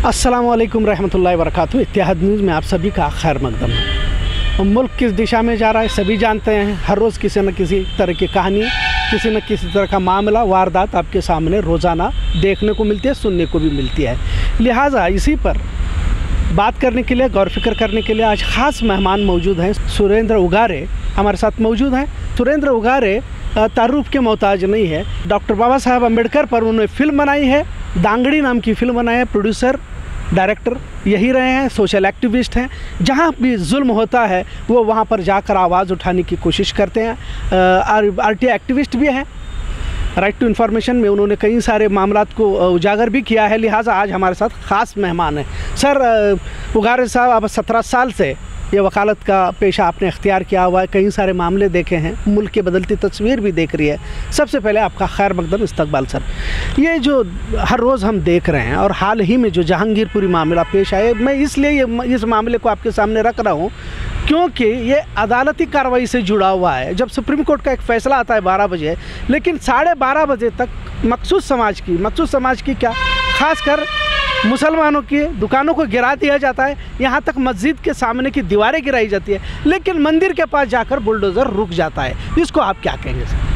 अस्सलाम वालेकुम रहमतुल्लाहि वरकatuh इतिहाद न्यूज़ में आप सभी का खैर मकदम है मुल्क किस दिशा में जा रहा है सभी जानते हैं हर रोज़ किसी न किसी तरह की कहानी किसी न किसी तरह का मामला वारदात आपके सामने रोज़ाना देखने को मिलती है सुनने को भी मिलती है लिहाजा इसी पर बात करने के लिए गौर फिक्र करने के लिए आज ख़ास मेहमान मौजूद हैं सुरेंद्र उगारे हमारे साथ मौजूद हैं सुरेंद्र उगारे अ, तारुफ के मोहताज नहीं है डॉक्टर बाबा साहब अम्बेडकर पर उन्होंने फिल्म बनाई है दांगड़ी नाम की फिल्म बनाई है प्रोड्यूसर डायरेक्टर यही रहे हैं सोशल एक्टिविस्ट हैं जहाँ भी जुल्म होता है वो वहाँ पर जाकर आवाज़ उठाने की कोशिश करते हैं आर टी एक्टिविस्ट भी हैं राइट टू इन्फॉर्मेशन में उन्होंने कई सारे मामला को अ, उजागर भी किया है लिहाजा आज हमारे साथ ख़ास मेहमान हैं सर अ, उगारे साहब आप सत्रह साल से ये वकालत का पेशा आपने अख्तियार किया हुआ है कई सारे मामले देखे हैं मुल्क की बदलती तस्वीर भी देख रही है सबसे पहले आपका खैर मकदम इस्तकबाल सर ये जो हर रोज़ हम देख रहे हैं और हाल ही में जो जहांगीरपुरी मामला पेश आए मैं इसलिए ये इस मामले को आपके सामने रख रहा हूँ क्योंकि ये अदालती कार्रवाई से जुड़ा हुआ है जब सुप्रीम कोर्ट का एक फ़ैसला आता है बारह बजे लेकिन साढ़े बारह बजे तक मखसूस समाज की मखसूस समाज की क्या खासकर मुसलमानों की दुकानों को गिरा दिया जाता है यहाँ तक मस्जिद के सामने की दीवारें गिराई जाती है लेकिन मंदिर के पास जाकर बुलडोज़र रुक जाता है इसको आप क्या कहेंगे सर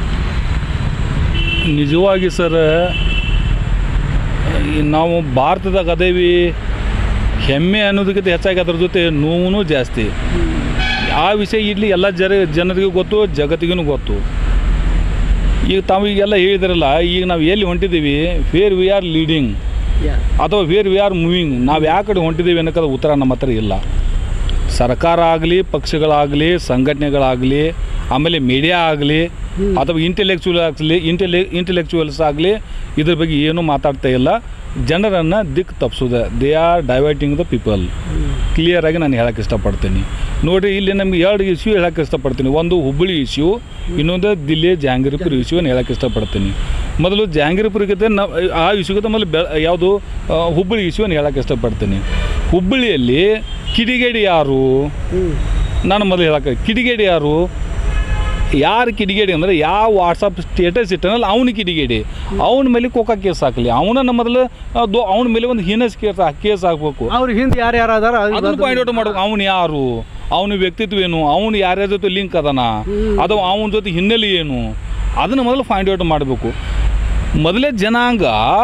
ನಿಜವಾಗಿ ಸರ್ ಈ ನಾವು ಭಾರತದಾಗ ಅದೇವಿ ಹೆಮ್ಮೆ ಅನ್ನೋದಕ್ಕಿಂತ ಹೆಚ್ಚಾಗಿ ಅದ್ರ ಜೊತೆ ನೋವು ಜಾಸ್ತಿ ಆ ವಿಷಯ ಇಲ್ಲಿ ಎಲ್ಲ ಜನ ಜನರಿಗೂ ಗೊತ್ತು ಜಗತ್ತಿಗೂ ಗೊತ್ತು ಈಗ ತಾವು ಈಗೆಲ್ಲ ಹೇಳಿದ್ರಲ್ಲ ಈಗ ನಾವು ಎಲ್ಲಿ ಹೊಂಟಿದ್ದೀವಿ ವೇರ್ ವಿ ಆರ್ ಲೀಡಿಂಗ್ ಅಥವಾ ವೇರ್ ವಿ ಆರ್ ಮೂವಿಂಗ್ ನಾವು ಯಾವ ಕಡೆ ಹೊಂಟಿದ್ದೀವಿ ಅನ್ನೋಕ್ಕದ ಉತ್ತರ ನಮ್ಮ ಹತ್ರ ಇಲ್ಲ ಸರ್ಕಾರ ಆಗಲಿ ಪಕ್ಷಗಳಾಗಲಿ ಸಂಘಟನೆಗಳಾಗಲಿ ಆಮೇಲೆ ಮೀಡಿಯಾ ಆಗಲಿ ಅಥವಾ ಇಂಟೆಲೆಕ್ಚುವಲ್ ಆಗಲಿ ಇಂಟೆಲೆ ಇಂಟೆಲೆಕ್ಚುವಲ್ಸ್ ಆಗಲಿ ಇದ್ರ ಬಗ್ಗೆ ಏನೂ ಮಾತಾಡ್ತಾ ಇಲ್ಲ ಜನರನ್ನು ದಿಕ್ಕು ತಪ್ಪಿಸೋದು they are diverting the people ಕ್ಲಿಯರಾಗಿ ನಾನು ಹೇಳಕ್ಕೆ ಇಷ್ಟಪಡ್ತೀನಿ ನೋಡಿರಿ ಇಲ್ಲಿ ನಮ್ಗೆ ಎರಡು ಇಶ್ಯೂ ಹೇಳಕ್ಕೆ ಇಷ್ಟಪಡ್ತೀನಿ ಒಂದು ಹುಬ್ಬಳ್ಳಿ ಇಶ್ಯೂ ಇನ್ನೊಂದು ದಿಲ್ಲಿ ಜಹಾಂಗೀರ್ಪುರ ಇಶ್ಯೂ ಅನ್ನು ಹೇಳಕ್ಕೆ ಇಷ್ಟಪಡ್ತೀನಿ ಮೊದಲು ಜಹಾಂಗೀರ್ಪುರಕ್ಕೆ ನ ಆ ಇಶ್ಯೂಗಿಂತ ಮೊದಲು ಬೆ ಯಾವುದು ಆ, ಹುಬ್ಬಳ್ಳಿ ಇಶ್ಯೂ ಅನ್ನು ಹೇಳಕ್ಕೆ ಇಷ್ಟಪಡ್ತೀನಿ ಹುಬ್ಬಳ್ಳಿಯಲ್ಲಿ ಕಿಡಿಗೇಡಿ ಯಾರು ನಾನು ಮೊದಲು ಹೇಳಕ್ಕೆ ಕಿಡಿಗೇಡಿ ಯಾರು ಯಾರು ಕಿಡಿಗೇಡಿ ಅಂದರೆ ಯಾವ ವಾಟ್ಸಪ್ ಸ್ಟೇಟಸ್ ಇಟ್ಟನಲ್ಲ ಅವನು ಕಿಡಿಗೇಡಿ ಅವನ ಮೇಲೆ ಕೋಕಾ ಕೇಸ್ ಹಾಕಲಿ ಅವನನ್ನು ಮೊದಲು ಅವನ ಮೇಲೆ ಒಂದು ಹೀನಸ್ ಕೇಸ್ ಕೇಸ್ ಹಾಕಬೇಕು ಅವ್ರ ಹಿಂದೆ ಯಾರು ಯಾರು ಅದಾರ ಅದನ್ನು ಪಾಯಿಂಟ್ ಔಟ್ ಮಾಡ್ಬೇಕು ಅವನು ಯಾರು ಅವನ ವ್ಯಕ್ತಿತ್ವ ಏನು ಅವನು ಯಾರ್ಯಾರ ಜೊತೆ ಲಿಂಕ್ ಅದಾನ ಅಥವಾ ಅವನ ಜೊತೆ ಹಿನ್ನೆಲೆ ಏನು ಅದನ್ನು ಮೊದಲು ಫೈಂಡ್ ಔಟ್ ಮಾಡಬೇಕು ಮೊದಲೇ ಜನಾಂಗ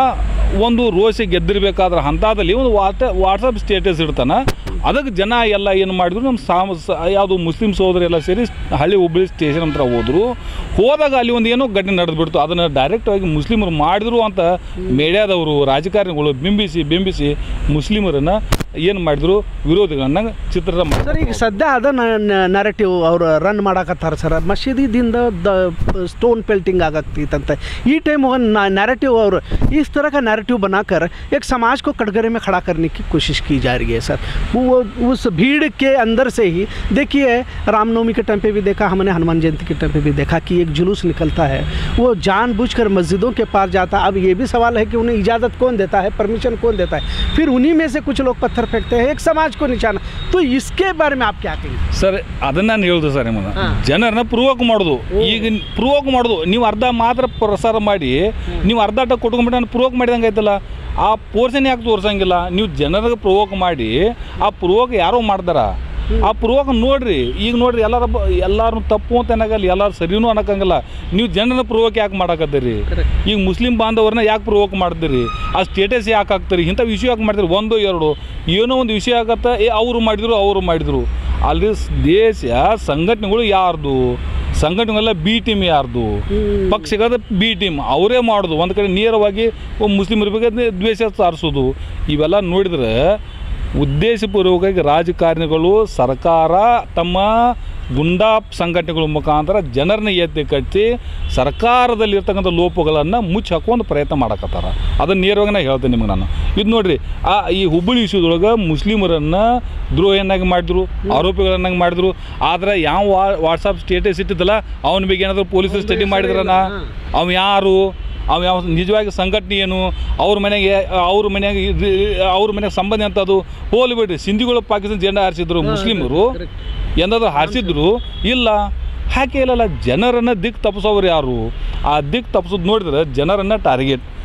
ಒಂದು ರೋಷ ಗೆದ್ದಿರ್ಬೇಕಾದ್ರೆ ಹಂತದಲ್ಲಿ ಒಂದು ವಾಟ ವಾಟ್ಸಪ್ ಸ್ಟೇಟಸ್ ಇಡ್ತಾನೆ ಅದಕ್ಕೆ ಜನ ಎಲ್ಲ ಏನು ಮಾಡಿದ್ರು ನಮ್ಮ ಸಾಮ ಸ- ಯಾವುದು ಮುಸ್ಲಿಂ ಸೋದರೆಲ್ಲ ಸೇರಿ ಹಳ್ಳಿ ಹುಬ್ಬಳ್ಳಿ ಸ್ಟೇಷನ್ ಹತ್ರ ಹೋದರು ಹೋದಾಗ ಅಲ್ಲಿ ಒಂದು ಏನೋ ಘಟನೆ ನಡೆದ್ಬಿಡ್ತು ಅದನ್ನು ಡೈರೆಕ್ಟಾಗಿ ಮುಸ್ಲಿಮರು ಮಾಡಿದ್ರು ಅಂತ ಮೀಡಿಯಾದವರು ರಾಜಕಾರಣಿಗಳು ಬಿಂಬಿಸಿ ಬಿಂಬಿಸಿ ಮುಸ್ಲಿಮರನ್ನು ಏನು ಮಾಡಿದ್ರು ವಿರೋಧಿಗಳನ್ನ ಚಿತ್ರದ ಮಾಡ್ತಾರೆ. ಸರ್ ಈಗ ಸದ್ಯ ಅದ ನರೇಟಿವ್ ಅವ್ರು ರನ್ ಮಾಡಾಕತ್ತಾರ ಸರ್ ಮಸೀದಿದಿಂದ ದ स्टोन पेल्टिंग ಆಗತ್ತಿತ್ತಂತೆ ಈ टाइम वो नैरेटिव और इस तरह का नैरेटिव बनाकर एक समाज को कटघरे में खड़ा करने की कोशिश की जा रही है सर वो उस भीड़ के अंदर से ही देखिए रामनवमी के टाइम पे भी देखा हमने हनुमान जयंती के टाइम पे भी देखा कि एक जुलूस निकलता है वो जानबूझकर मस्जिदों के पास जाता है अब ये भी सवाल है कि उन्हें इजाज़त कौन देता है परमिशन कौन देता है फिर उन्हीं में से कुछ लोग पत्थर फेंकते हैं एक समाज को निशाना तो इसके बारे में आप क्या कहेंगे ಸರ್ ಅದನ್ನ ನಾನು ಹೇಳ್ದು ಸರ್ ನಿಮಗೆ ಹಾ. ಜನರನ್ನ ಪ್ರೂವಕ್ ಮಾಡೋದು ಈಗ ಪ್ರೂವಕ್ ಮಾಡೋದು ನೀವು ಅರ್ಧ ಮಾತ್ರ ಪ್ರಸಾರ ಮಾಡಿ ನೀವು ಅರ್ಧ ಅಡ್ಡ ಕೊಟ್ಕೊಂಡ್ಬಿಟ್ಟು ನಾನು ಪ್ರೂವಕ್ ಮಾಡಿದಂಗೆ ಆಯ್ತಲ್ಲ ಆ ಪೋರ್ಷನ್ ಯಾಕೆ ತೋರ್ಸಂಗಿಲ್ಲ ನೀವು ಜನರಿಗೆ ಪ್ರೂವಕ್ ಮಾಡಿ ಆ ಪ್ರೂವಕ್ ಯಾರೋ ಮಾಡ್ದಾರ ಆ ಪ್ರೂವಕ್ ನೋಡ್ರಿ ಈಗ ನೋಡ್ರಿ ಎಲ್ಲರ ಎಲ್ಲಾರು ತಪ್ಪು ಅಂತ ಅನ್ನಕಲ್ಲ ಎಲ್ಲಾರು ಸರಿನೂ ಅನ್ನಕ್ಕಂಗಿಲ್ಲ ನೀವು ಜನರನ್ನ ಪ್ರೂವಕ್ ಯಾಕೆ ಮಾಡಕತ್ತೀರಿ ಈಗ ಮುಸ್ಲಿಂ ಬಾಂಧವರನ್ನ ಯಾಕೆ ಪ್ರೂವಕ್ ಮಾಡ್ತೀರಿ ಆ ಸ್ಟೇಟಸ್ ಯಾಕೆ ಹಾಕ್ತೀರಿ ಇಂಥ ವಿಷಯ ಯಾಕೆ ಮಾಡ್ತೀರಿ ಒಂದು ಎರಡು ಏನೋ ಒಂದು ವಿಷಯ ಆಗತ್ತೆ ಏ ಅವರು ಮಾಡಿದ್ರು ಅವರು ಮಾಡಿದ್ರು ಅಲ್ಲಿ ಸ್- ದೇಶ ಸಂಘಟನೆಗಳು ಯಾರ್ದು ಸಂಘಟನೆಗಳೆಲ್ಲ ಬಿ ಟೀಮ್ ಯಾರ್ದು ಪಕ್ಷಗಳ ಬಿ ಟೀಮ್ ಅವರೇ ಮಾಡೋದು ಒಂದು ಕಡೆ ನೇರವಾಗಿ ಒಬ್ಬ ಮುಸ್ಲಿಮರ ಬಗ್ಗೆ ದ್ವೇ- ದ್ವೇಷ ಸಾರಿಸೋದು ಇವೆಲ್ಲ ನೋಡಿದ್ರೆ ಉದ್ದೇಶಪೂರ್ವಕವಾಗಿ ರಾಜಕಾರಣಿಗಳು ಸರ್ಕಾರ ತಮ್ಮ ಗುಂಡಾ ಸಂಘಟನೆಗಳ ಮುಖಾಂತರ ಜನರನ್ನ ಎತ್ತಿ ಕಟ್ಟಿ ಸರ್ಕಾರದಲ್ಲಿರ್ತಕ್ಕಂಥ ಲೋಪಗಳನ್ನು ಮುಚ್ಚಿ ಹಾಕುವಂಥ ಪ್ರಯತ್ನ ಮಾಡಕತ್ತಾರ ಅದನ್ನು ನೇರವಾಗಿ ನಾ ಹೇಳ್ತೇನೆ ನಿಮಗೆ ನಾನು ಇದು ನೋಡ್ರಿ ಆ ಈ ಹುಬ್ಬಳ್ಳಿ ಇಶ್ಯೂದೊಳಗೆ ಮುಸ್ಲಿಮರನ್ನು ದ್ರೋಹಿಯನ್ನಾಗಿ ಮಾಡಿದ್ರು ಆರೋಪಿಗಳನ್ನಾಗಿ ಮಾಡಿದ್ರು ಆದ್ರೆ ಯಾವ ವಾ- ವಾಟ್ಸಪ್ ಸ್ಟೇಟಸ್ ಇಟ್ಟಿದ್ದಲ್ಲ ಅವನ ಬಗ್ಗೆ ಏನಾದರೂ ಪೊಲೀಸರು ಸ್ಟಡಿ ಮಾಡಿದ್ರನ ಅವ ಯಾರು ಅವ ಯಾವ ನಿಜವಾಗಿ ಸಂಘಟನೆ ಏನು ಅವ್ರ ಮನೆಗೆ ಅವ್ರ ಮನೆಯಾಗ ಇದು- ಅವ್ರ ಮನೆಗೆ ಸಂಬಂಧ ಅಂತದು ಹೋಲಿ ಬಿಡ್ರಿ ಸಿಂಧಿಗಳು ಪಾಕಿಸ್ತಾನ ಜೆಂಡ ಹಾರಿಸಿದ್ರು ಮುಸ್ಲಿಮರು ಎಂದಾದ್ರು ಹಾರಿಸಿದ್ರು ಇಲ್ಲ ಹಾಕೇ ಇಲ್ಲಲ್ಲ ಜನರನ್ನು ದಿಕ್ಕು ತಪ್ಪಿಸೋರು ಯಾರು ಆ ದಿಕ್ಕು ತಪ್ಪಿಸೋದು ನೋಡಿದ್ರೆ ಜನರನ್ನು ಟಾರ್ಗೆಟ್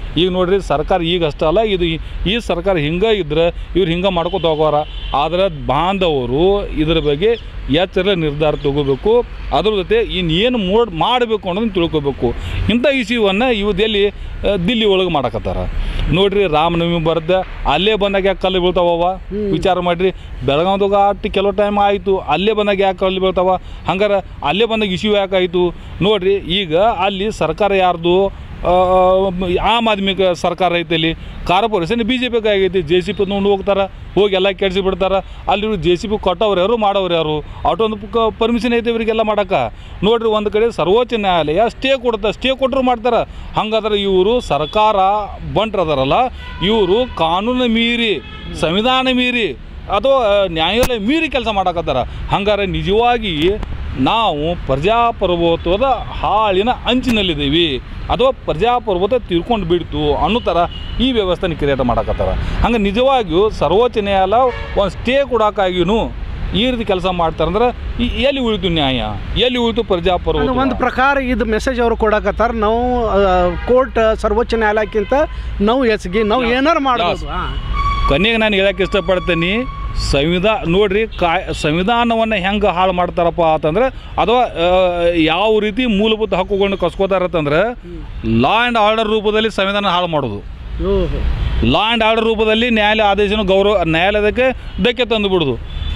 ಈಗ ನೋಡ್ರಿ ಸರ್ಕಾರ ಈಗ ಅಷ್ಟೇ ಅಲ್ಲ ಇದು ಈ- ಈ ಸರ್ಕಾರ ಹಿಂಗೆ ಇದ್ರೆ ಇವ್ರು ಹಿಂಗೆ ಮಾಡ್ಕೊತ ಹೋಗೋರ ಆದರೆ ಬಾಂಧವರು ಇದ್ರ ಬಗ್ಗೆ ಎಚ್ಚರ ನಿರ್ಧಾರ ತಗೋಬೇಕು ಅದ್ರ ಜೊತೆ ಇನ್ನೇನು ಮೋಡ್ ಮಾಡಬೇಕು ಅನ್ನೋದನ್ನ ತಿಳ್ಕೊಬೇಕು ಇಂಥ ಇಶ್ಯೂವನ್ನು ಇವ್ದು ಎಲ್ಲಿ ಆ, ದಿಲ್ಲಿ ಒಳಗೆ ಮಾಡಕತ್ತಾರ ನೋಡ್ರಿ ರಾಮನವಮಿ ಬರುತ್ತೆ ಅಲ್ಲೇ ಬಂದಾಗ ಯಾಕೆ ಕಲ್ಲು ಬೀಳ್ತಾವವ ವಿಚಾರ ಮಾಡಿರಿ ಬೆಳಗಾವ್ದಾಗ ಅಟ್ಟು ಕೆಲವು ಟೈಮ್ ಆಯಿತು ಅಲ್ಲೇ ಬಂದಾಗ ಯಾಕೆ ಕಲ್ಲು ಬೀಳ್ತಾವ ಹಂಗಾರೆ ಅಲ್ಲೇ ಬಂದಾಗ ಇಶ್ಯೂ ಯಾಕೆ ಆಯಿತು ನೋಡ್ರಿ ಈಗ ಅಲ್ಲಿ ಸರ್ಕಾರ ಯಾರ್ದು ಆ, ಆಮ್ ಆದ್ಮಿ ಕ- ಸರ್ಕಾರ ಐತೆ ಇಲ್ಲಿ ಕಾರ್ಪೊರೇಷನ್ ಬಿ ಜೆ ಪಿಗೆ ಆಗೈತಿ ಜೆ ಸಿ ಪಿ ನೋಡಿ ಹೋಗ್ತಾರೆ ಹೋಗಿ ಎಲ್ಲ ಕೆಡಿಸಿ ಬಿಡ್ತಾರೆ ಅಲ್ಲಿ ಜೆ ಸಿ ಪಿ ಕೊಟ್ಟವ್ರು ಯಾರು ಮಾಡೋರು ಯಾರು ಅಟೊಂದು ಪರ್ಮಿಷನ್ ಐತೆ ಇವರಿಗೆಲ್ಲ ಮಾಡೋಕೆ ನೋಡ್ರಿ ಒಂದು ಕಡೆ ಸರ್ವೋಚ್ಚ ನ್ಯಾಯಾಲಯ ಸ್ಟೇ ಕೊಡುತ್ತೆ ಸ್ಟೇ ಕೊಟ್ಟರು ಮಾಡ್ತಾರೆ ಹಂಗಾದ್ರೆ ಇವರು ಸರ್ಕಾರ ಬಂಟ್ರದಾರಲ್ಲ ಇವರು ಕಾನೂನು ಮೀರಿ ಸಂವಿಧಾನ ಮೀರಿ ಅಥವಾ ನ್ಯಾಯಾಲಯ ಮೀರಿ ಕೆಲಸ ಮಾಡಕತ್ತಾರ ಹಂಗಾರೆ ನಿಜವಾಗಿ ನಾವು ಪ್ರಜಾಪ್ರಭುತ್ವದ ಹಾಳಿನ ಅಂಚಿನಲ್ಲಿದ್ದೀವಿ ಅಥವಾ ಪ್ರಜಾಪ್ರಭುತ್ವ ತಿರ್ಕೊಂಡು ಬಿಡ್ತು ಅನ್ನೋ ಥರ ಈ ವ್ಯವಸ್ಥೆನ ಕ್ರಿಯೇಟ್ ಮಾಡಕತ್ತಾರ ಹಂಗೆ ನಿಜವಾಗಿಯೂ ಸರ್ವೋಚ್ಚ ನ್ಯಾಯಾಲಯ ಒಂದು ಸ್ಟೇ ಕೊಡೋಕ್ಕಾಗಿಯೂ ಈ ರೀತಿ ಕೆಲಸ ಮಾಡ್ತಾರಂದ್ರೆ ಈ ಎಲ್ಲಿ ಉಳಿತು ನ್ಯಾಯ ಎಲ್ಲಿ ಉಳಿತು ಅಂದ್ರೆ ಪ್ರಜಾಪ್ರಭುತ್ವ ಒಂದು ಪ್ರಕಾರ ಇದು ಮೆಸೇಜ್ ಅವರು ಕೊಡಕತ್ತಾರ ನಾವು ಕೋರ್ಟ್ ಸರ್ವೋಚ್ಚ ನ್ಯಾಯಾಲಯಕ್ಕಿಂತ ನಾವು ಹೆಚ್ಚಿಗೆ ನಾವು ಏನಾರು ಮಾಡ್ಬೋದು ಹಾ. ಕೊನೆಗೆ ನಾನು ಹೇಳಕ್ಕೆ ಇಷ್ಟಪಡ್ತೀನಿ ಸಂವಿಧಾನ ನೋಡ್ರಿ ಕಾಯ್ ಸಂವಿಧಾನವನ್ನು ಹೆಂಗೆ ಹಾಳು ಮಾಡ್ತಾರಪ್ಪ ಅಂತಂದ್ರೆ ಅಥವಾ ಆ, ಯಾವ ರೀತಿ ಮೂಲಭೂತ ಹಕ್ಕುಗಳನ್ನ ಕಸ್ಕೋತಾರತ್ತಂದ್ರೆ ಲಾ ಆ್ಯಂಡ್ ಆರ್ಡರ್ ರೂಪದಲ್ಲಿ ಸಂವಿಧಾನ ಹಾಳು ಮಾಡೋದು ಓಹೋ. ಲಾ ಆ್ಯಂಡ್ ಆರ್ಡರ್ ರೂಪದಲ್ಲಿ ನ್ಯಾಯಾಲಯ ಆದೇಶನ ಗೌರವ ನ್ಯಾಯಾಲಯದಕ್ಕೆ ಧಕ್ಕೆ ತಂದು ಬಿಡೋದು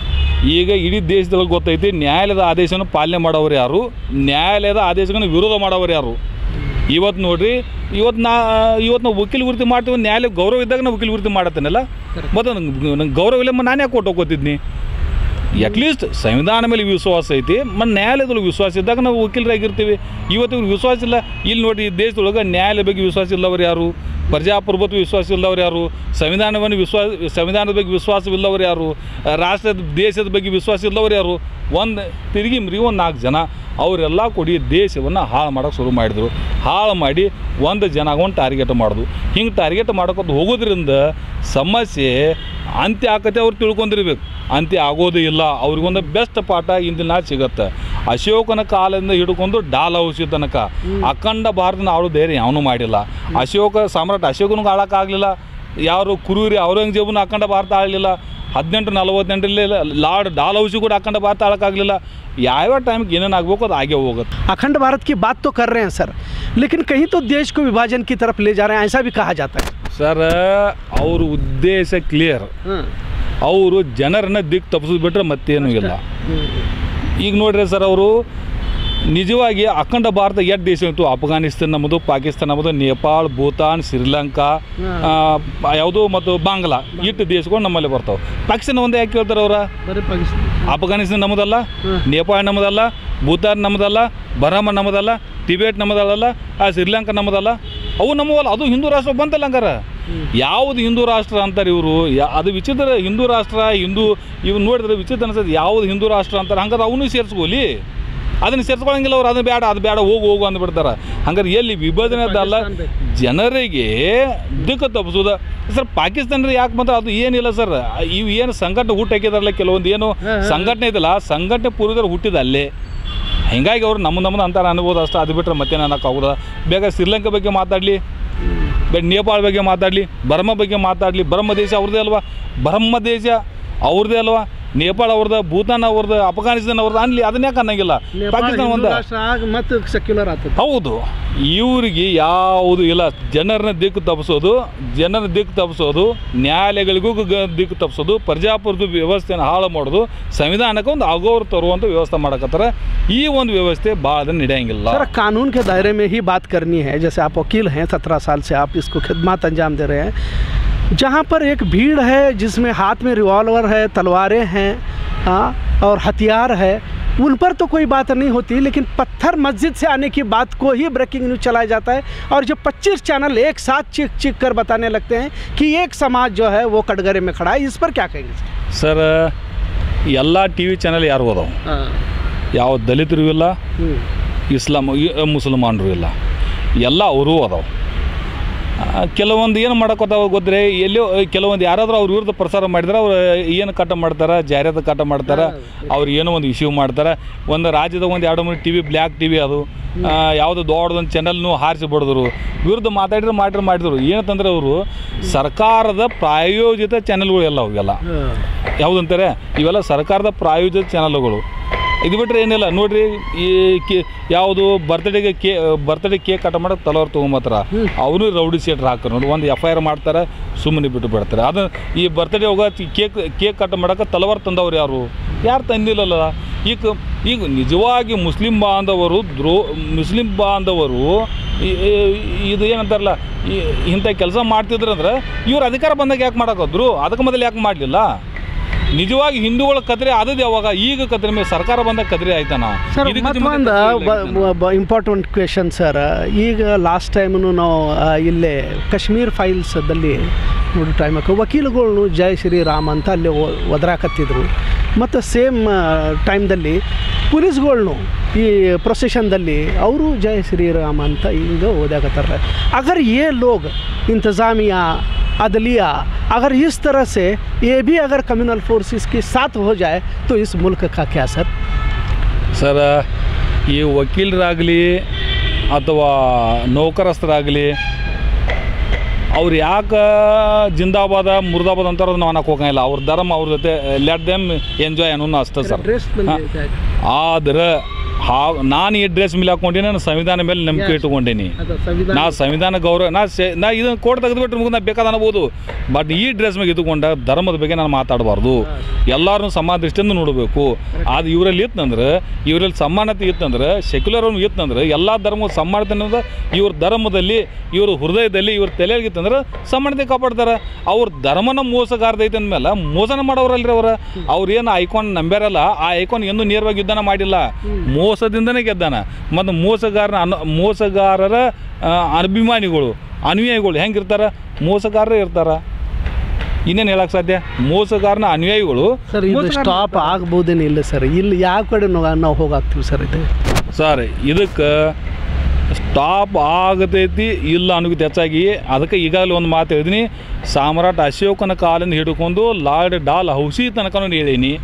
ಈಗ ಇಡೀ ದೇಶದೊಳಗೆ ಗೊತ್ತೈತಿ ನ್ಯಾಯಾಲಯದ ಆದೇಶನ ಪಾಲನೆ ಮಾಡೋರು ಯಾರು ನ್ಯಾಯಾಲಯದ ಆದೇಶಗಳನ್ನು ವಿರೋಧ ಮಾಡೋರು ಯಾರು ಇವತ್ತು ನೋಡ್ರಿ ಇವತ್ತು ನಾ ಇವತ್ತು ನಾವು ವಕೀಲ ವೃತ್ತಿ ಮಾಡ್ತೀವಿ ನ್ಯಾಯಾಲಯ ಗೌರವ ಇದ್ದಾಗ ನಾವು ವಕೀಲ ವೃತ್ತಿ ಮಾಡತ್ತೇನಲ್ಲ ಮತ್ತು ನಂಗೆ ಗೌರವ ಇಲ್ಲ ನಾನು ಯಾಕೆ ಕೊಟ್ಟು ಹೋಗ್ಕೋತಿದ್ನಿ ಅಟ್ಲೀಸ್ಟ್ ಸಂವಿಧಾನ ಮೇಲೆ ವಿಶ್ವಾಸ ಐತಿ ಮತ್ತು ನ್ಯಾಯಾಲಯದೊಳಗೆ ವಿಶ್ವಾಸ ಇದ್ದಾಗ ನಾವು ವಕೀಲರಾಗಿರ್ತೀವಿ ಇವತ್ತು ಇವ್ರಿಗೆ ವಿಶ್ವಾಸ ಇಲ್ಲ ಇಲ್ಲಿ ನೋಡಿ ಈ ದೇಶದೊಳಗೆ ನ್ಯಾಯಾಲಯ ಬಗ್ಗೆ ವಿಶ್ವಾಸ ಇಲ್ಲವರು ಯಾರು ಪ್ರಜಾಪ್ರಭುತ್ವ ವಿಶ್ವಾಸ ಇಲ್ಲವರು ಯಾರು ಸಂವಿಧಾನವನ್ನು ವಿಶ್ವಾಸ ಸಂವಿಧಾನದ ಬಗ್ಗೆ ವಿಶ್ವಾಸವಿಲ್ಲವರು ಯಾರು ರಾಷ್ಟ್ರದ ದೇಶದ ಬಗ್ಗೆ ವಿಶ್ವಾಸ ಇಲ್ಲವರು ಯಾರು ಒಂದು ತಿರುಗಿ ಮ್ರಿ ಒಂದು ನಾಲ್ಕು ಜನ ಅವರೆಲ್ಲ ಕೊಡಿ ದೇಶವನ್ನು ಹಾಳು ಮಾಡೋಕೆ ಶುರು ಮಾಡಿದರು ಹಾಳು ಮಾಡಿ ಒಂದು ಜನ ಒಂದು ಟಾರ್ಗೆಟ್ ಮಾಡೋದು ಹಿಂಗೆ ಟಾರ್ಗೆಟ್ ಮಾಡ್ಕೊತ ಹೋಗೋದ್ರಿಂದ ಸಮಸ್ಯೆ ಅಂತ್ಯ ಆಕತೆ ಅವ್ರು ತಿಳ್ಕೊಂಡಿರ್ಬೇಕು ಅಂತ್ಯ ಆಗೋದು ಇಲ್ಲ ಅವ್ರಿಗೊಂದು ಬೆಸ್ಟ್ ಪಾಠ ಇಂದಿನ ನಾள் ಸಿಗತ್ತೆ ಅಶೋಕನ ಕಾಲದಿಂದ ಹಿಡ್ಕೊಂಡು ಡಾಲ್ ಔಷಧಿ ತನಕ ಅಖಂಡ ಭಾರತನ ಆಳು ಧೈರ್ಯ ಯಾವನೂ ಮಾಡಿಲ್ಲ ಅಶೋಕ ಸಾಮ್ರಾಟ್ ಅಶೋಕನಿಗೆ ಆಳಕ್ಕಾಗಲಿಲ್ಲ ಯಾರು ಕುರೂರಿ ಔರಂಗಜೇಬನ ಅಖಂಡ ಭಾರತ ಆಳಲಿಲ್ಲ ಹದಿನೆಂಟು ನಲವತ್ತೆಂಟರಲ್ಲಿ ಲಾರ್ಡ್ ಡಾಲ್ ಔಷಧಿ ಕೂಡ ಅಖಂಡ ಭಾರತ ಆಳಕ್ಕಾಗಲಿಲ್ಲ ಯಾವ್ಯಾವ ಟೈಮ್ಗೆ ಏನೇನು ಆಗಬೇಕು ಅದು ಆಗೇ ಹೋಗುತ್ತೆ अखंड भारत की बात तो कर रहे हैं सर लेकिन कहीं तो देश को विभाजन की तरफ ले जा रहे हैं ऐसा भी कहा जाता है ಸರ್ ಅವ್ರ ಉದ್ದೇಶ ಕ್ಲಿಯರ್ ಅವರು ಜನರನ್ನ ದಿಕ್ಕು ತಪ್ಪಿಸೋದು ಬಿಟ್ಟರೆ ಮತ್ತೇನೂ ಇಲ್ಲ ಈಗ ನೋಡ್ರಿ ಸರ್ ಅವರು ನಿಜವಾಗಿ ಅಖಂಡ ಭಾರತ ಎಷ್ಟು ದೇಶ ಇತ್ತು ಅಫ್ಘಾನಿಸ್ತಾನ ನಮ್ಮದು ಪಾಕಿಸ್ತಾನ ನಮ್ಮದು ನೇಪಾಳ ಭೂತಾನ್ ಶ್ರೀಲಂಕಾ ಆ, ಯಾವುದು ಮತ್ತು ಬಾಂಗ್ಲಾ ಇಟ್ಟು ದೇಶಗಳು ನಮ್ಮಲ್ಲಿ ಬರ್ತಾವೆ ಪಾಕಿಸ್ತಾನ ಒಂದೇ ಯಾಕೆ ಕೇಳ್ತಾರೆ ಅವ್ರ बड़े पाकिस्तान ಅಫ್ಘಾನಿಸ್ತಾನ ನಮ್ಮದಲ್ಲ ಹ್ಮ್. ನೇಪಾಳ ನಮ್ಮದಲ್ಲ ಭೂತಾನ್ ನಮ್ಮದಲ್ಲ ಬರಮ ನಮ್ಮದಲ್ಲ ಟಿಬೇಟ್ ನಮ್ಮದಲ್ಲ ಆ ಶ್ರೀಲಂಕಾ ನಮ್ಮದಲ್ಲ ಅವು ನಮ್ಮವಲ್ಲ ಅದು ಹಿಂದೂ ರಾಷ್ಟ್ರ ಬಂತಲ್ಲ ಹಂಗಾರ ಯಾವುದು ಹಿಂದೂ ರಾಷ್ಟ್ರ ಅಂತಾರೆ ಇವರು ಅದು ವಿಚಿತ್ರ ಹಿಂದೂ ರಾಷ್ಟ್ರ ಹಿಂದೂ ಇವ್ ನೋಡಿದ್ರೆ ವಿಚಿತ್ರ ಅನ್ಸತ್ತೆ ಯಾವುದು ಹಿಂದೂ ರಾಷ್ಟ್ರ ಅಂತಾರೆ ಹಂಗಾರೆ ಅವನು ಸೇರಿಸ್ಕೋಲಿ ಅದನ್ನು ಸೇರಿಸ್ಕೊಳಂಗಿಲ್ಲ ಅವ್ರು ಅದು ಬೇಡ ಅದು ಬೇಡ ಹೋಗು ಹೋಗು ಅಂದ್ಬಿಡ್ತಾರೆ ಹಂಗಾರೆ ಎಲ್ಲಿ ವಿಭಜನೆದಲ್ಲ ಜನರಿಗೆ ದಿಕ್ಕು ತಪ್ಪಿಸೋದ ಸರ್ ಪಾಕಿಸ್ತಾನ ಯಾಕೆ ಬಂದ್ರೆ ಅದು ಏನಿಲ್ಲ ಸರ್ ಇವು ಏನು ಸಂಘಟನೆ ಹುಟ್ಟು ಹಾಕಿದಾರಲ್ಲ ಕೆಲವೊಂದು ಏನು ಸಂಘಟನೆ ಇದಲ್ಲ ಸಂಘಟನೆ ಪೂರ್ವದರು ಹುಟ್ಟಿದ ಅಲ್ಲೇ ಹಿಂಗಾಗಿ ಅವ್ರು ನಮ್ಮ ನಮ್ಮದು ಅಂತಾರೆ ಅನ್ಬೋದು ಅಷ್ಟು ಅದು ಬಿಟ್ಟರೆ ಮತ್ತೇನು ಅನ್ನೋಕ್ಕಾಗೋದ ಬೇಗ ಶ್ರೀಲಂಕಾ ಬಗ್ಗೆ ಮಾತಾಡಲಿ ಬೇಡ ನೇಪಾಳ ಬಗ್ಗೆ ಮಾತಾಡಲಿ ಬರ್ಮ ಬಗ್ಗೆ ಮಾತಾಡಲಿ ಬ್ರಹ್ಮ ದೇಶ ಅವ್ರದ್ದೇ ಅಲ್ವಾ ಬ್ರಹ್ಮ ದೇಶ ಅವ್ರದ್ದೇ ಅಲ್ವಾ ನೇಪಾಳ ಅವ್ರದ್ದು ಭೂತಾನ್ ಅವ್ರದ್ದು ಅಫ್ಘಾನಿಸ್ತಾನ ಅವ್ರದ್ದು ಅನ್ಲಿ ಅದನ್ನ ಯಾಕೆ ಅನ್ನಂಗಿಲ್ಲ ಪಾಕಿಸ್ತಾನ ಒಂದು ರಾಷ್ಟ್ರ ಆಗ ಮತ್ತೆ ಸೆಕ್ಯುಲರ್ ಆಗ್ತದೆ ಹೌದು ಇವರಿಗೆ ಯಾವುದು ಇಲ್ಲ ಜನರನ್ನ ದಿಕ್ಕು ತಪ್ಪಿಸೋದು ಜನರ ದಿಕ್ಕು ತಪ್ಪಿಸೋದು ನ್ಯಾಯಾಲಯಗಳಿಗೂ ಗ- ದಿಕ್ಕು ತಪ್ಪಿಸೋದು ಪ್ರಜಾಪ್ರಭುತ್ವ ವ್ಯವಸ್ಥೆಯನ್ನು ಹಾಳು ಮಾಡೋದು ಸಂವಿಧಾನಕ್ಕೆ ಒಂದು ಅಗೌರವ ತರುವಂಥ ವ್ಯವಸ್ಥೆ ಮಾಡಕತ್ತಾರೆ ಈ ಒಂದು ವ್ಯವಸ್ಥೆ ಭಾಳ ದಿನ ನಡೆಯಂಗಿಲ್ಲ सर कानून के दायरे में ही बात करनी है जैसे आप वकील हैं सत्रह साल से आप इसको खिदमत अंजाम दे रहे हैं जहाँ पर एक भीड़ है जिसमें हाथ में रिवॉल्वर है तलवारें हैं हाँ और हथियार है उन पर तो कोई बात नहीं होती लेकिन पत्थर मस्जिद से आने की बात को ही ब्रेकिंग न्यूज चलाया जाता है और जो 25 चैनल एक साथ चिक चिक कर बताने लगते हैं कि एक समाज जो है वो कटघरे में खड़ा है इस पर क्या कहेंगे ಸರ್ ಎಲ್ಲ ಟಿ ವಿ ಚಾನಲ್ ಯಾರು ಅದಾವೆ हाँ ಯಾವ ದಲಿತರು ಇಲ್ಲ हम्म, ಇಸ್ಲಾಂ ಇ- ಮುಸಲ್ಮಾನರು ಇಲ್ಲ ಎಲ್ಲ ಅವರೂ ಅದಾವೆ ಆ, ಕೆಲವೊಂದು ಏನು ಮಾಡಕೋತಾವ ಗೊತ್ತರೆ ಎಲ್ಲೋ ಕೆಲವೊಂದು ಯಾರಾದರೂ ಅವ್ರ ವಿರುದ್ಧ ಪ್ರಸಾರ ಮಾಡಿದ್ರೆ ಅವ್ರು ಏನು ಕಟ್ಟ ಮಾಡ್ತಾರೆ ಜಾಹೀರಾತು ಕಟ್ಟ ಮಾಡ್ತಾರೆ ಅವ್ರು ಏನೋ ಒಂದು ಇಶ್ಯೂ ಮಾಡ್ತಾರೆ ಒಂದು ರಾಜ್ಯದ ಒಂದು ಎರಡು ಮೂರು T V black T V ಅದು ಆ, ಯಾವುದೋ ದೊಡ್ಡದೊಂದು ಚಾನಲ್ನು ಹಾರಿಸಿ ಬಡಿದ್ರು ವಿರುದ್ಧ ಮಾತಾಡಿದ್ರೆ ಮಾಡಿದ್ರೆ ಮಾಡಿದ್ರು ಏನಂತಂದ್ರೆ ಅವರು ಸರ್ಕಾರದ ಪ್ರಾಯೋಜಿತ ಚಾನೆಲ್ಗಳು ಎಲ್ಲ ಅವೆಲ್ಲ ಯಾವುದಂತಾರೆ ಇವೆಲ್ಲ ಸರ್ಕಾರದ ಪ್ರಾಯೋಜಿತ ಚಾನಲ್ಗಳು ಇದು ಬಿಟ್ಟರೆ ಏನಿಲ್ಲ ನೋಡ್ರಿ ಈ ಕೇ ಯಾವುದು ಬರ್ತ್ಡೇಗೆ ಕೇ ಬರ್ತ್ಡೇ ಕೇಕ್ ಕಟ್ ಮಾಡೋಕೆ ತಲವಾರು ತೊಗೊಂಬತ್ತಾರ ಅವನು ರೌಡಿ ಸೀಟ್ರ್ ಹಾಕ್ತಾರೆ ನೋಡಿ ಒಂದು ಎಫ್ ಐ ಆರ್ ಮಾಡ್ತಾರೆ ಸುಮ್ಮನೆ ಬಿಟ್ಟು ಬಿಡ್ತಾರೆ ಅದು ಈ ಬರ್ತ್ಡೇ ಹೋಗ ಕೇಕ್ ಕೇಕ್ ಕಟ್ ಮಾಡೋಕೆ ತಲವಾರು ತಂದವ್ರು ಯಾರು ಯಾರು ತಂದಿಲ್ಲಲ್ಲ ಈಗ ಈಗ ನಿಜವಾಗಿ ಮುಸ್ಲಿಂ ಬಾಂಧವರು ದ್ರೋ ಮುಸ್ಲಿಂ ಬಾಂಧವರು ಈ- ಈ- ಇದು ಏನಂತಾರಲ್ಲ ಈ- ಇಂಥ ಕೆಲಸ ಮಾಡ್ತಿದ್ರಂದ್ರೆ ಇವ್ರು ಅಧಿಕಾರ ಬಂದಾಗ ಯಾಕೆ ಮಾಡೋಕದ್ರು ಅದಕ್ಕೆ ಮೊದಲು ಯಾಕೆ ಮಾಡಲಿಲ್ಲ ನಿಜವಾಗಿ ಹಿಂದೂಗಳ ಕದ್ರಿ ಆದದ್ದು ಯಾವಾಗ ಈಗ ಕದ್ರಿ ಮೇಲೆ ಸರ್ಕಾರ ಬಂದಾಗ ಕದ್ರಿ ಆಯ್ತಾನ ಸರ್ ಇದಕ್ಕೆ ಮುಂಚೆ ಮತ್ತೊಂದು ಕದ್ರಿ ಆಗಿಲ್ಲ. ಇಂಪಾರ್ಟೆಂಟ್ ಕ್ವೆಶನ್ ಸರ್ ಈಗ ಲಾಸ್ಟ್ ಟೈಮ್ನು ನಾವು ಆ, ಇಲ್ಲೇ ಕಾಶ್ಮೀರ್ ಫೈಲ್ಸದಲ್ಲಿ ನೋಡಿ ಟೈಮಕ್ಕೆ ವಕೀಲುಗಳ್ನು ಜೈ ಶ್ರೀರಾಮ್ ಅಂತ ಅಲ್ಲಿ ಒ- ಒದರಾಕತ್ತಿದ್ರು ಮತ್ತು ಸೇಮ್ ಟೈಮ್ದಲ್ಲಿ ಪೊಲೀಸ್ಗಳ್ನು ಈ ಪ್ರೊಸೆಷನ್ದಲ್ಲಿ ಅವರು ಜೈ ಶ್ರೀರಾಮ್ ಅಂತ ಹಿಂಗೆ ಓದಾಕತ್ತಾರೆ ಅಗರ್ ये लोग इंतज़ामिया अदलिया अगर इस तरह से ये भी अगर कम्युनल फोर्सेस के साथ हो जाए तो इस मुल्क का क्या सर ಸರ್ ಈ ವಕೀಲರಾಗಲಿ ಅಥವಾ ನೌಕರಸ್ಥರಾಗಲಿ ಅವ್ರು ಯಾಕೆ ಜಿಂದಾಬಾದ ಮುರ್ದಾಬಾದ್ ಅಂತಾರ ನಾವು ಅನ್ನಕ್ಕೆ ಹೋಗಂಗಿಲ್ಲ ಅವ್ರ ಧರ್ಮ ಅವ್ರ ಜೊತೆ ಲೆಟ್ ದೆಮ್ ಎಂಜಾಯ್ ಅನ್ನೋನು ಅಷ್ಟೇ ಸರ್ ड्रेस ಆದ್ರೆ ಹಾ ನಾನು ಈ ಡ್ರೆಸ್ ಮೇಲೆ ಹಾಕ್ಕೊಂಡಿನಿ ನಾನು ಸಂವಿಧಾನ ಮೇಲೆ ನಂಬಿಕೆ Yes. ಇಟ್ಕೊಂಡೀನಿ ಸಂವಿಧಾನ ನಾ ಸಂವಿಧಾನ ಗೌರವ ನಾ ಸೆ ನಾ ಇದನ್ನು ಕೋಡ್ ತೆಗೆದುಬಿಟ್ರೆ ಮುಗಿದ ನಾ ಬೇಕಾದ ಅನ್ಬೋದು ಬಟ್ ಈ ಡ್ರೆಸ್ ಮೇಲೆ ಇದ್ದುಕೊಂಡ ಧರ್ಮದ ಬಗ್ಗೆ ನಾನು ಮಾತಾಡಬಾರ್ದು ಎಲ್ಲರೂ ಸಮಾನ ದೃಷ್ಟಿಯಿಂದ ನೋಡಬೇಕು ಅದು ಇವರಲ್ಲಿ ಇತ್ತಂದ್ರೆ ಇವರಲ್ಲಿ ಸಮಾನತೆ ಇತ್ತಂದ್ರೆ ಸೆಕ್ಯುಲರ್ ಇತ್ತಂದ್ರೆ ಎಲ್ಲ ಧರ್ಮವು ಸಮಾನತೆ ಅನ್ನೋದು ಇವ್ರ ಧರ್ಮದಲ್ಲಿ ಇವ್ರ ಹೃದಯದಲ್ಲಿ ಇವ್ರ ತಲೆಯಲ್ಲಿ ಇತ್ತಂದ್ರೆ ಸಮಾನತೆ ಕಾಪಾಡ್ತಾರೆ ಅವ್ರ ಧರ್ಮನ ಮೋಸಗಾರದೈತೆ ಅಂದಮೇಲೆ ಮೋಸನ ಮಾಡೋರಲ್ರಿ ಅವ್ರ ಅವ್ರು ಏನು ಐಕಾನ್ ನಂಬ್ಯಾರಲ್ಲ ಆ ಐಕಾನ್ ಎಂದೂ ನೇರವಾಗಿ ಯುದ್ಧನ ಮಾಡಿಲ್ಲ ಮೋಸದಿಂದನೇ ಗೆದ್ದಾನ ಮತ್ತು ಮೋಸಗಾರನ ಅನು ಮೋಸಗಾರರ ಆ, ಅಭಿಮಾನಿಗಳು ಅನುಯಾಯಿಗಳು ಹೆಂಗಿರ್ತಾರೆ ಮೋಸಗಾರರೇ ಇರ್ತಾರ ಇನ್ನೇನು ಹೇಳಕ್ಕೆ ಸಾಧ್ಯ ಮೋಸಗಾರನ ಅನುಯಾಯಿಗಳು ಸರ್ ಇದು ಮೋಸಗಾರರೇ ಸ್ಟಾಪ್ ಆಗ್ಬೋದೇನು ಇಲ್ಲ ಸರ್ ಇಲ್ಲಿ ಯಾವ ಕಡೆ ನಾವು ನಾವು ಹೋಗಾಕ್ತೀವಿ ಸರ್ ಇದು ಸರ್ ಇದಕ್ಕೆ ಸ್ಟಾಪ್ ಆಗತೈತಿ ಇಲ್ಲ ಅನ್ನೋದು ಹೆಚ್ಚಾಗಿ ಅದಕ್ಕೆ ಈಗಾಗಲೇ ಒಂದು ಮಾತು ಹೇಳಿದೀನಿ ಸಾಮ್ರಾಟ್ ಅಶೋಕನ ಕಾಲಿಂದ ಹಿಡ್ಕೊಂಡು ಲಾರ್ಡ್ ಡಾಲ್ ಹೌಸಿ ತನಕ ಹೇಳೀನಿ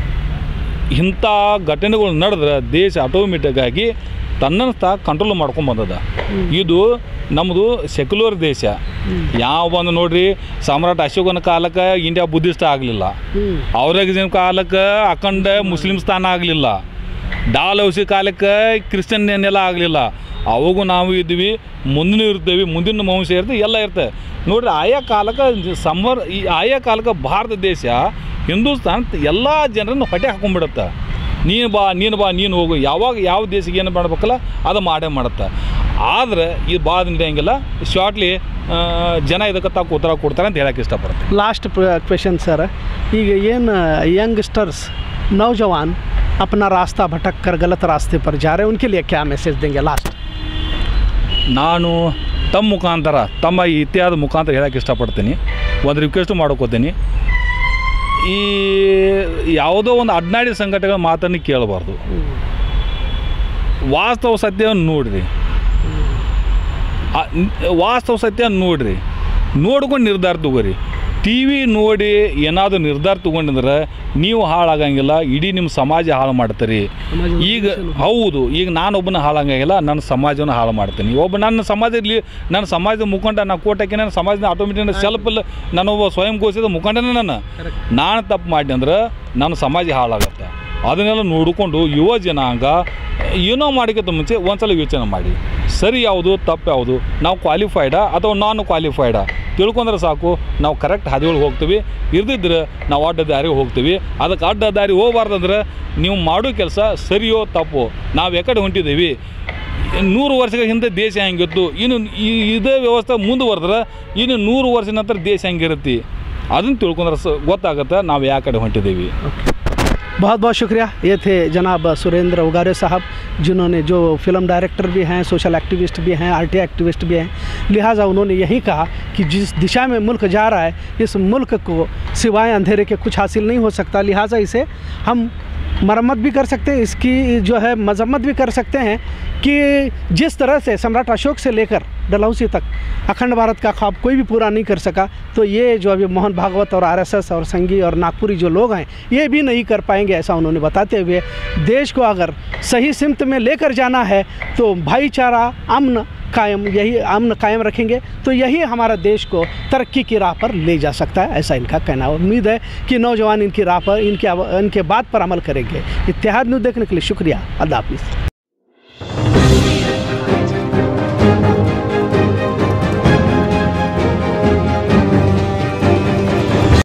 ಇಂಥ ಘಟನೆಗಳು ನಡೆದ್ರೆ ದೇಶ ಆಟೋಮೆಟಿಕ್ ಆಗಿ ತನ್ನನ್ನು ತಾ ಕಂಟ್ರೋಲ್ ಮಾಡ್ಕೊಂಡು ಬಂದದ ಇದು ನಮ್ಮದು ಸೆಕ್ಯುಲರ್ ದೇಶ ಯಾವ ಒಂದು ನೋಡ್ರಿ ಸಾಮ್ರಾಟ್ ಅಶೋಕನ ಕಾಲಕ್ಕೆ ಇಂಡಿಯಾ ಬುದ್ಧಿಸ್ಟ್ ಆಗಲಿಲ್ಲ ಔರಂಗಜೇಬ್ ಕಾಲಕ್ಕೆ ಅಖಂಡ ಮುಸ್ಲಿಂ ಸ್ಥಾನ ಆಗಲಿಲ್ಲ ಡಾಲ್ ಔಸಿ ಕಾಲಕ್ಕೆ ಕ್ರಿಶ್ಚಿಯನ್ ನೆಲ ಆಗಲಿಲ್ಲ ಅವಾಗೂ ನಾವು ಇದ್ವಿ ಮುಂದಿನ ಇರ್ತೀವಿ ಮುಂದಿನ ವಂಶ ಇರ್ತದೆ ಎಲ್ಲ ಇರ್ತದೆ ನೋಡ್ರಿ ಆಯಾ ಕಾಲಕ್ಕೆ ಸಂವರ್ ಈ ಆಯಾ ಕಾಲಕ್ಕೆ ಭಾರತ ದೇಶ ಹಿಂದೂಸ್ತಾನ್ ಎಲ್ಲ ಜನರನ್ನು ಹೊಟ್ಟೆ ಹಾಕೊಂಡ್ಬಿಡುತ್ತೆ ನೀನು ಬಾ ನೀನು ಬಾ ನೀನು ಹೋಗು ಯಾವಾಗ ಯಾವ ದೇಶಕ್ಕೆ ಏನು ಮಾಡ್ಬೇಕಲ್ಲ ಅದು ಮಾಡೇ ಮಾಡುತ್ತೆ ಆದರೆ ಇದು ಭಾಳ ನಡೆಯಂಗಿಲ್ಲ ಶಾರ್ಟ್ಲಿ ಜನ ಇದಕ್ಕೆ ತಾವು ಉತ್ತರ ಕೊಡ್ತಾರೆ ಅಂತ ಹೇಳಕ್ಕೆ ಇಷ್ಟಪಡ್ತೀನಿ लास्ट क्वेश्चन सर ಈಗ ಏನು यंगस्टर्स नौजवान अपना रास्ता भटक कर गलत रास्ते पर जा रहे हैं उनके लिए क्या मैसेज देंगे लास्ट ನಾನು ತಮ್ಮ ಮುಖಾಂತರ ತಮ್ಮ ಈ ಇತಿಹಾಸದ ಮುಖಾಂತರ ಹೇಳಕ್ಕೆ ಇಷ್ಟಪಡ್ತೀನಿ ಒಂದು ರಿಕ್ವೆಸ್ಟ್ ಮಾಡೋಕೋತೀನಿ ಈ ಯಾವುದೋ ಒಂದು ಅಡ್ನಾಡಿ ಸಂಘಟನೆಗಳ ಮಾತನ್ನು ಕೇಳಬಾರ್ದು ವಾಸ್ತವ ಸತ್ಯವನ್ನು ನೋಡ್ರಿ ಆ, ನ್- ವಾಸ್ತವ ಸತ್ಯ ನೋಡ್ರಿ ನೋಡ್ಕೊಂಡು ನಿರ್ಧಾರ ತಗೋರಿ ಟಿ ವಿ ನೋಡಿ ಏನಾದರೂ ನಿರ್ಧಾರ ತೊಗೊಂಡಿದ್ರೆ ನೀವು ಹಾಳಾಗಂಗಿಲ್ಲ ಇಡೀ ನಿಮ್ಮ ಸಮಾಜ ಹಾಳು ಮಾಡ್ತೀರಿ ಸಮಾಜದ ಈಗ ಉದ್ದೇಶನೂ ಹೌದು ಈಗ ನಾನೊಬ್ಬನ ಹಾಳಾಗಂಗಿಲ್ಲ ನನ್ನ ಸಮಾಜವನ್ನು ಹಾಳು ಮಾಡ್ತೀನಿ ಒಬ್ಬ ನನ್ನ ಸಮಾಜದಲ್ಲಿ ನನ್ನ ಸಮಾಜದ ಮುಖಂಡ ನಾನು ಕೋಟಕ್ಕೆ ನನ್ನ ಸಮಾಜದ ಆಟೋಮೆಟಿಕ್ ಸೆಲ್ಫ್ ನಾನೊಬ್ಬ ಸ್ವಯಂ ಘೋಷಿತ ಮುಖಂಡನೇ ನಾನು ನಾನು ತಪ್ಪು ಮಾಡಿ ಅಂದ್ರೆ ನನ್ನ ಸಮಾಜ ಹಾಳಾಗತ್ತೆ ಅದನ್ನೆಲ್ಲ ನೋಡಿಕೊಂಡು ಯುವ ಜನಾಂಗ ಏನೋ ಮಾಡೋಕ್ಕಿಂತ ಮುಂಚೆ ಒಂದ್ಸಲ ಯೋಚನೆ ಮಾಡಿ ಸರಿ ಯಾವುದು ತಪ್ಪು ಯಾವುದು ನಾವು ಕ್ವಾಲಿಫೈಡಾ ಅಥವಾ ನಾನ್ ಕ್ವಾಲಿಫೈಡಾ ತಿಳ್ಕೊಂಡ್ರೆ ಸಾಕು ನಾವು ಕರೆಕ್ಟ್ ಹಾದಿಗಳಿಗೆ ಹೋಗ್ತೀವಿ ಇರ್ದಿದ್ರೆ ನಾವು ಅಡ್ಡ ದಾರಿಗೆ ಹೋಗ್ತೀವಿ ಅದಕ್ಕೆ ಅಡ್ಡ ದಾರಿ ಹೋಗ್ಬಾರ್ದಂದ್ರೆ ನೀವು ಮಾಡೋ ಕೆಲಸ ಸರಿಯೋ ತಪ್ಪೋ ನಾವು ಯಾಕಡೆ ಹೊಂಟಿದ್ದೀವಿ ನೂರು ವರ್ಷಗಳ ಹಿಂದೆ ದೇಶ ಹೆಂಗಿತ್ತು ಇನ್ನು ಈ- ಇದೇ ವ್ಯವಸ್ಥೆ ಮುಂದುವರೆದ್ರೆ ಇನ್ನು ನೂರು ವರ್ಷ ನಂತರ ದೇಶ ಹೆಂಗಿರುತ್ತೆ ಅದನ್ನು ತಿಳ್ಕೊಂಡ್ರೆ ಸ ಗೊತ್ತಾಗುತ್ತೆ ನಾವು ಯಾವ ಕಡೆ ಹೊಂಟಿದ್ದೀವಿ बहुत बहुत शुक्रिया ये थे जनाब सुरेंद्र उगारे साहब जिन्होंने जो फिल्म डायरेक्टर भी हैं सोशल एक्टिविस्ट भी हैं आर एक्टिविस्ट भी हैं लिहाजा उन्होंने यही कहा कि जिस दिशा में मुल्क जा रहा है इस मुल्क को सिवाय अंधेरे के कुछ हासिल नहीं हो सकता लिहाजा इसे हम मरम्मत भी कर सकते हैं इसकी जो है मजम्मत भी कर सकते हैं कि जिस तरह से सम्राट अशोक से लेकर डलहौसी तक अखंड भारत का ख्वाब कोई भी पूरा नहीं कर सका तो ये जो अभी मोहन भागवत और आरएसएस और संघी और नागपुरी जो लोग हैं ये भी नहीं कर पाएंगे ऐसा उन्होंने बताते हुए देश को अगर सही सिमत में लेकर जाना है तो भाईचारा अमन कायम यही अमन कायम रखेंगे तो यही हमारा देश को तरक्की की राह पर ले जा सकता है ऐसा इनका कहना है उम्मीद है कि नौजवान इनकी राह पर इनके इनके बात पर अमल करेंगे इतिहाद न्यूज़ देखने के लिए शुक्रिया अल्लाह हाफिज़